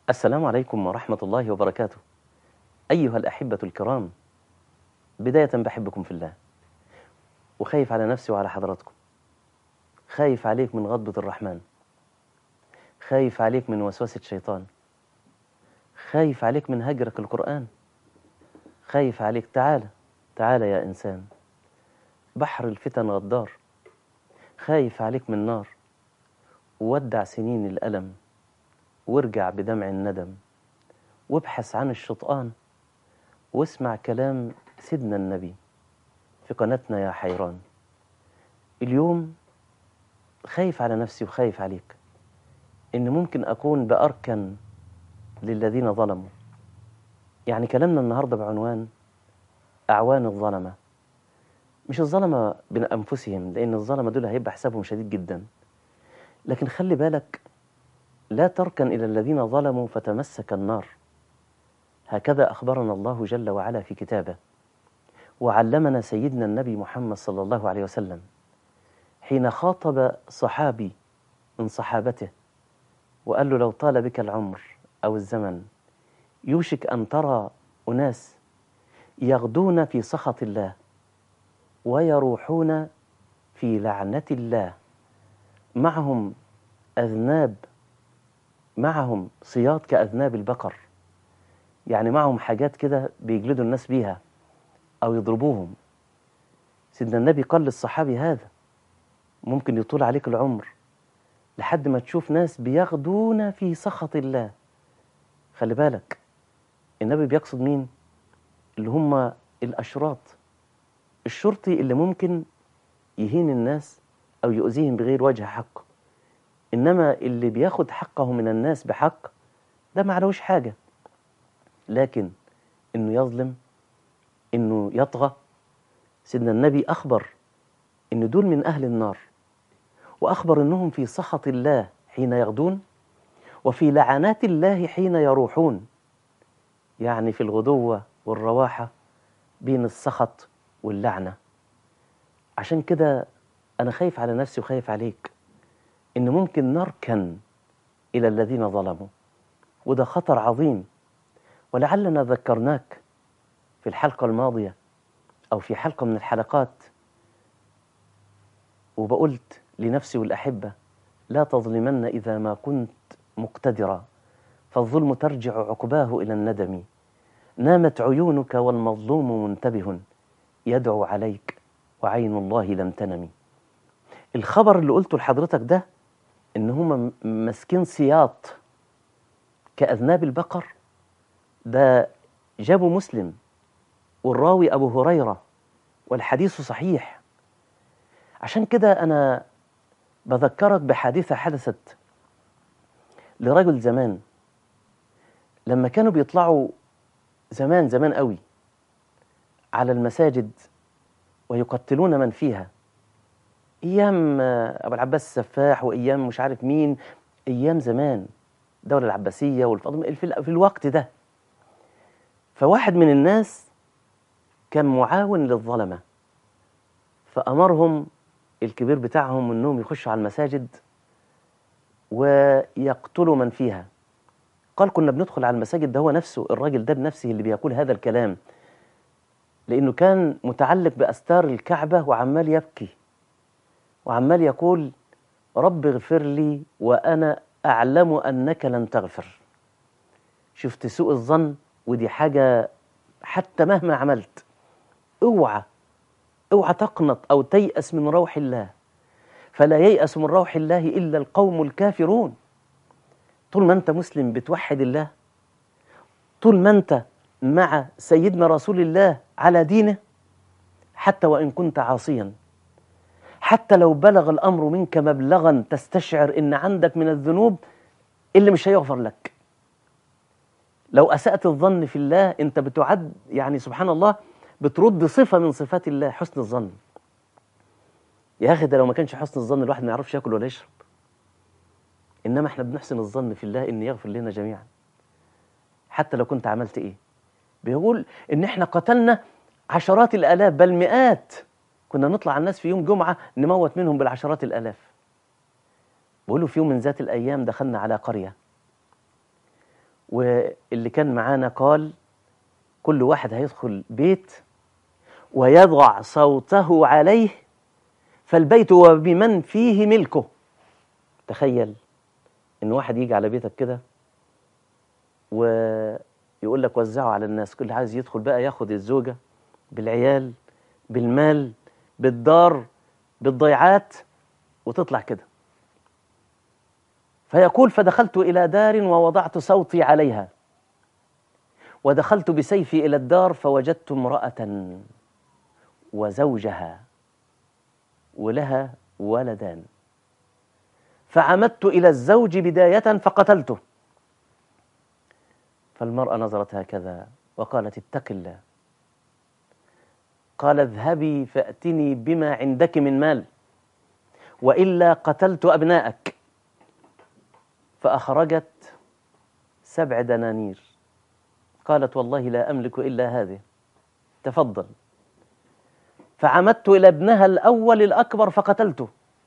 السلام عليكم ورحمة الله وبركاته أيها الأحبة الكرام بداية بحبكم في الله وخايف على نفسي وعلى حضراتكم خايف عليك من غضبة الرحمن خايف عليك من وسوسة شيطان خايف عليك من هجرك القرآن خايف عليك تعالى تعالى يا إنسان بحر الفتن غدار خايف عليك من نار وودع سنين الألم وارجع بدمع الندم وابحث عن الشطآن واسمع كلام سيدنا النبي في قناتنا يا حيران اليوم خايف على نفسي وخايف عليك إن ممكن أكون بأركن للذين ظلموا يعني كلامنا النهاردة بعنوان أعوان الظلمة مش الظلمة بين أنفسهم لأن الظلمة دول هيبقى حسابهم شديد جدا لكن خلي بالك لا تركن إلى الذين ظلموا فتمسك النار هكذا أخبرنا الله جل وعلا في كتابه وعلمنا سيدنا النبي محمد صلى الله عليه وسلم حين خاطب صحابي من صحابته وقال له لو طال بك العمر أو الزمن يوشك أن ترى أناس يغدون في سخط الله ويروحون في لعنة الله معهم أذناب معهم صياد كأذناب البقر يعني معهم حاجات كده بيجلدوا الناس بيها أو يضربوهم سيدنا النبي قال للصحابي هذا ممكن يطول عليك العمر لحد ما تشوف ناس بيغدون في سخط الله خلي بالك النبي بيقصد مين اللي هم الأشراط الشرطي اللي ممكن يهين الناس أو يؤذيهم بغير وجه حق إنما اللي بياخد حقه من الناس بحق ده معلوش حاجة لكن إنه يظلم إنه يطغى سيدنا النبي أخبر إن دول من أهل النار وأخبر إنهم في سخط الله حين يغدون وفي لعنات الله حين يروحون يعني في الغدوة والرواحة بين السخط واللعنة عشان كده أنا خايف على نفسي وخايف عليك إن ممكن نركن إلى الذين ظلموا وده خطر عظيم ولعلنا ذكرناك في الحلقة الماضية أو في حلقة من الحلقات وبقولت لنفسي والأحبة لا تظلمن إذا ما كنت مقتدرا فالظلم ترجع عقباه إلى الندم نامت عيونك والمظلوم منتبه يدعو عليك وعين الله لم تنم الخبر اللي قلته لحضرتك ده ان هم ماسكين سياط كأذناب البقر ده جابوا مسلم والراوي أبو هريرة والحديث صحيح عشان كده أنا بذكرك بحادثة حدثت لرجل زمان لما كانوا بيطلعوا زمان زمان قوي على المساجد ويقتلون من فيها ايام ابو العباس السفاح وايام مش عارف مين ايام زمان الدوله العباسيه والفاطمه في الوقت ده فواحد من الناس كان معاون للظلمه فامرهم الكبير بتاعهم انهم يخشوا على المساجد ويقتلوا من فيها قال كنا بندخل على المساجد ده هو نفسه الراجل ده بنفسه اللي بيقول هذا الكلام لأنه كان متعلق بأستار الكعبة وعمال يبكي وعمال يقول رب اغفر لي وأنا أعلم أنك لن تغفر شفت سوء الظن ودي حاجة حتى مهما عملت اوعى اوعى تقنط أو تيأس من روح الله فلا ييأس من روح الله إلا القوم الكافرون طول ما أنت مسلم بتوحد الله طول ما أنت مع سيدنا رسول الله على دينه حتى وإن كنت عاصيا حتى لو بلغ الأمر منك مبلغا تستشعر إن عندك من الذنوب اللي مش هيغفر لك لو أسأت الظن في الله أنت بتعد يعني سبحان الله بترد صفة من صفات الله حسن الظن يا أخي ده لو ما كانش حسن الظن الواحد ما يعرفش ياكل ولا يشرب إنما إحنا بنحسن الظن في الله إن يغفر لنا جميعا حتى لو كنت عملت إيه بيقول إن إحنا قتلنا عشرات الآلاف بل مئات كنا نطلع على الناس في يوم جمعة نموت منهم بالعشرات الآلاف بيقولوا في يوم من ذات الأيام دخلنا على قرية واللي كان معانا قال كل واحد هيدخل بيت ويضع صوته عليه فالبيت وبمن فيه ملكه تخيل ان واحد يجي على بيتك كده ويقول لك وزعه على الناس كل عايز يدخل بقى ياخد الزوجة بالعيال بالمال بالدار بالضيعات وتطلع كده فيقول فدخلت إلى دار ووضعت صوتي عليها ودخلت بسيفي إلى الدار فوجدت امرأة وزوجها ولها ولدان فعمدت إلى الزوج بداية فقتلته فالمرأة نظرت هكذا وقالت اتق الله قال اذهبي فأتني بما عندك من مال وإلا قتلت أبناءك فأخرجت سبع دنانير قالت والله لا أملك إلا هذه تفضل فعمدت إلى ابنها الأول الأكبر فقتلته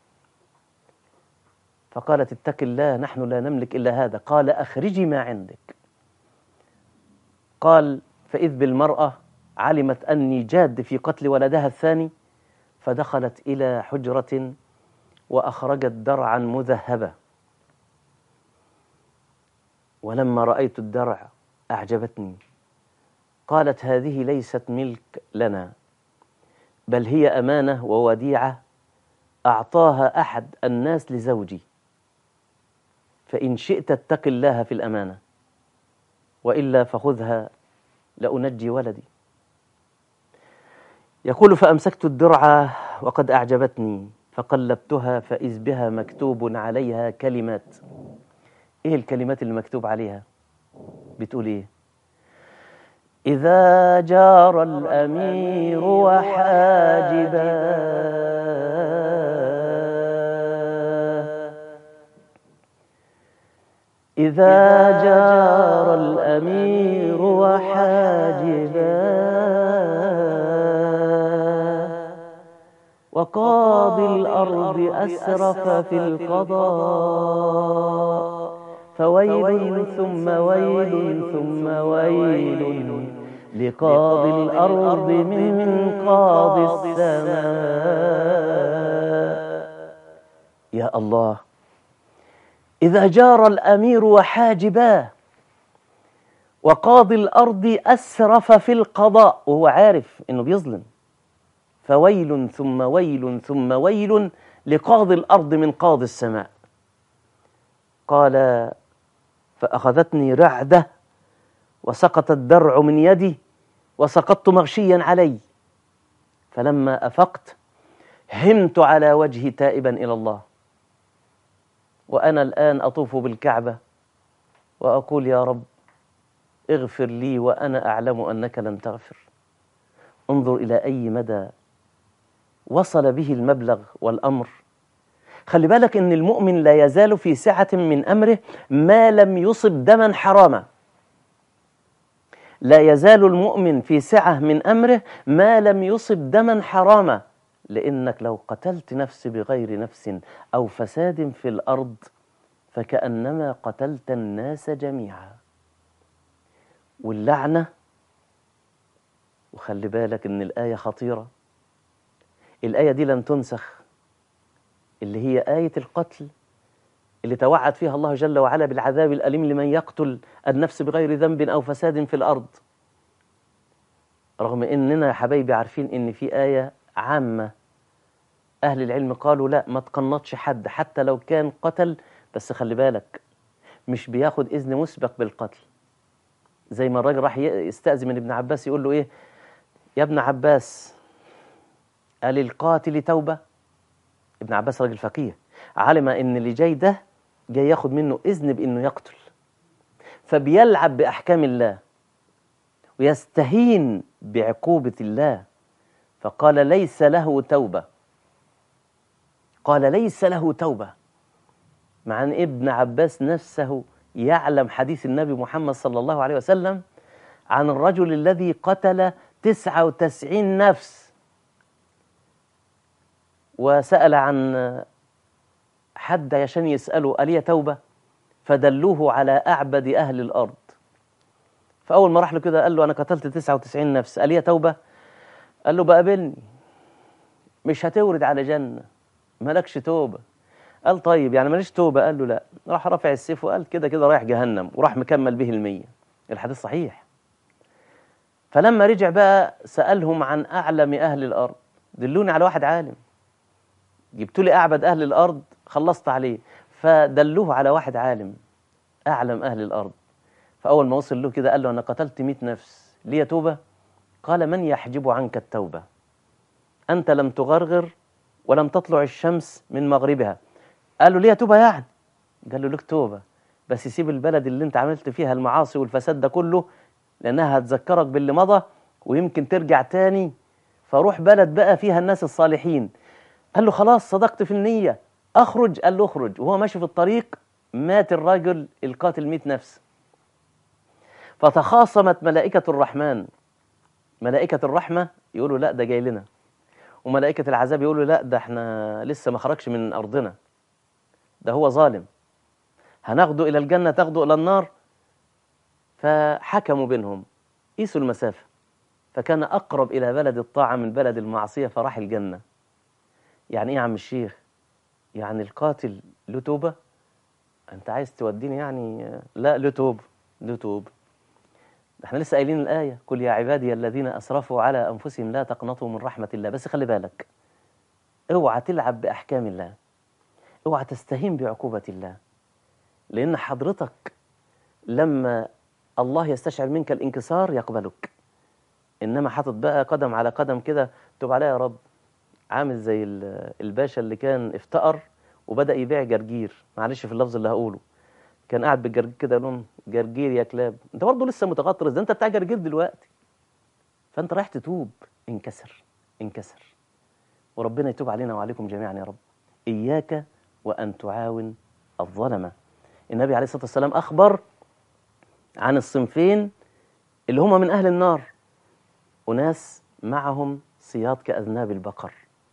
فقالت اتق الله نحن لا نملك إلا هذا قال أخرجي ما عندك قال فإذ بالمرأة علمت أني جاد في قتل ولدها الثاني فدخلت إلى حجرة وأخرجت درعا مذهبة ولما رأيت الدرع أعجبتني قالت هذه ليست ملك لنا بل هي أمانة ووديعة أعطاها أحد الناس لزوجي فإن شئت اتق الله في الأمانة وإلا فخذها لأنجي ولدي يقول فأمسكت الدرعة وقد أعجبتني فقلبتها فإذ بها مكتوب عليها كلمات إيه الكلمات اللي مكتوب عليها بتقول إيه إذا جار الأمير وحاجبا إذا جار الأمير وحاجبا وقاضي الأرض أسرف في القضاء فويل ثم ويل ثم ويل لقاضي الأرض من قاضي السماء يا الله إذا جار الأمير وحاجباه وقاضي الأرض أسرف في القضاء وهو عارف إنه بيظلم فويل ثم ويل ثم ويل لقاضي الأرض من قاضي السماء قال فأخذتني رعدة وسقط الدرع من يدي وسقطت مغشيا علي فلما أفقت همت على وجهي تائبا إلى الله وأنا الآن أطوف بالكعبة وأقول يا رب اغفر لي وأنا أعلم أنك لن تغفر انظر إلى أي مدى وصل به المبلغ والأمر خلي بالك ان المؤمن لا يزال في سعة من امره ما لم يصب دما حراما لا يزال المؤمن في سعة من امره ما لم يصب دما حراما لانك لو قتلت نفس بغير نفس او فساد في الارض فكانما قتلت الناس جميعا واللعنه وخلي بالك ان الايه خطيره الايه دي لن تنسخ اللي هي آية القتل اللي توعد فيها الله جل وعلا بالعذاب الأليم لمن يقتل النفس بغير ذنب أو فساد في الأرض رغم إننا يا حبايبي عارفين إن في آية عامة أهل العلم قالوا لا ما تقنطش حد حتى لو كان قتل بس خلي بالك مش بياخد إذن مسبق بالقتل زي ما الراجل راح يستأذن من ابن عباس يقول له إيه يا ابن عباس قال القاتل توبة ابن عباس راجل فقيه علم ان اللي جاي ده جاي ياخد منه اذن بانه يقتل فبيلعب باحكام الله ويستهين بعقوبه الله فقال ليس له توبه قال ليس له توبه مع ان ابن عباس نفسه يعلم حديث النبي محمد صلى الله عليه وسلم عن الرجل الذي قتل تسعة وتسعين نفس وسأل عن حد عشان يسأله ألي توبة فدلوه على أعبد أهل الأرض فأول ما راح له كده قال له أنا قتلت 99 نفس قال يا توبة قال له بقابلني مش هتورد على جنة مالكش توبة قال طيب يعني ماليش توبة قال له لا راح رافع السيف وقال كده كده رايح جهنم وراح مكمل به المية الحديث صحيح فلما رجع بقى سألهم عن أعلم أهل الأرض دلوني على واحد عالم جبتوا لي أعبد أهل الأرض خلصت عليه فدلوه على واحد عالم أعلم أهل الأرض فأول ما وصل له كده قال له أنا قتلت مئة نفس ليه توبة قال من يحجب عنك التوبة أنت لم تغرغر ولم تطلع الشمس من مغربها قال له ليه توبة يعني قال له لك توبة بس سيب البلد اللي انت عملت فيها المعاصي والفساد ده كله لأنها هتذكرك باللي مضى ويمكن ترجع تاني فروح بلد بقى فيها الناس الصالحين قال له خلاص صدقت في النية أخرج قال له اخرج وهو ماشي في الطريق مات الرجل القاتل مئة نفس فتخاصمت ملائكة الرحمن ملائكة الرحمة يقولوا لا ده جاي لنا وملائكة العذاب يقولوا لا ده احنا لسه ما خرجش من أرضنا ده هو ظالم هناخده إلى الجنة تاخده إلى النار فحكموا بينهم قيسوا المسافة فكان أقرب إلى بلد الطاعة من بلد المعصية فراح الجنة يعني إيه يا عم الشيخ يعني القاتل له توبة أنت عايز توديني يعني لا له توبة له توبة احنا لسه قايلين الآية قل يا عبادي الذين أسرفوا على أنفسهم لا تقنطوا من رحمة الله بس خلي بالك اوعى تلعب بأحكام الله اوعى تستهين بعقوبة الله لأن حضرتك لما الله يستشعر منك الانكسار يقبلك إنما حاطط بقى قدم على قدم كده تب عليها يا رب عامل زي الباشا اللي كان افتقر وبدأ يبيع جرجير معلش في اللفظ اللي هقوله كان قاعد بالجرجير كده لهم جرجير يا كلاب انت برضه لسه متغطرس ده انت بتاع جرجير دلوقتي فانت رايح تتوب انكسر انكسر وربنا يتوب علينا وعليكم جميعا يا رب اياك وان تعاون الظلمه النبي عليه الصلاه والسلام اخبر عن الصنفين اللي هما من اهل النار وناس معهم صياط كاذناب البقر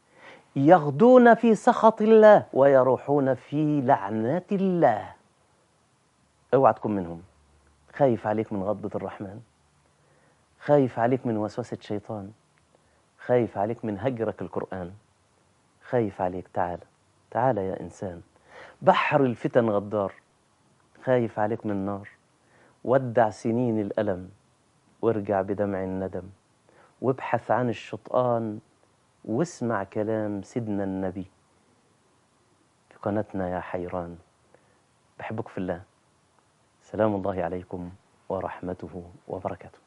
يغدون في سخط الله ويروحون في لعنات الله اوعى تكون منهم خايف عليك من غضبة الرحمن خايف عليك من وسوسة شيطان خايف عليك من هجرك القرآن خايف عليك تعال تعال يا إنسان بحر الفتن غدار خايف عليك من نار ودع سنين الألم وارجع بدمع الندم وابحث عن الشطآن واسمع كلام سيدنا النبي في قناتنا يا حيران بحبك في الله سلام الله عليكم ورحمته وبركاته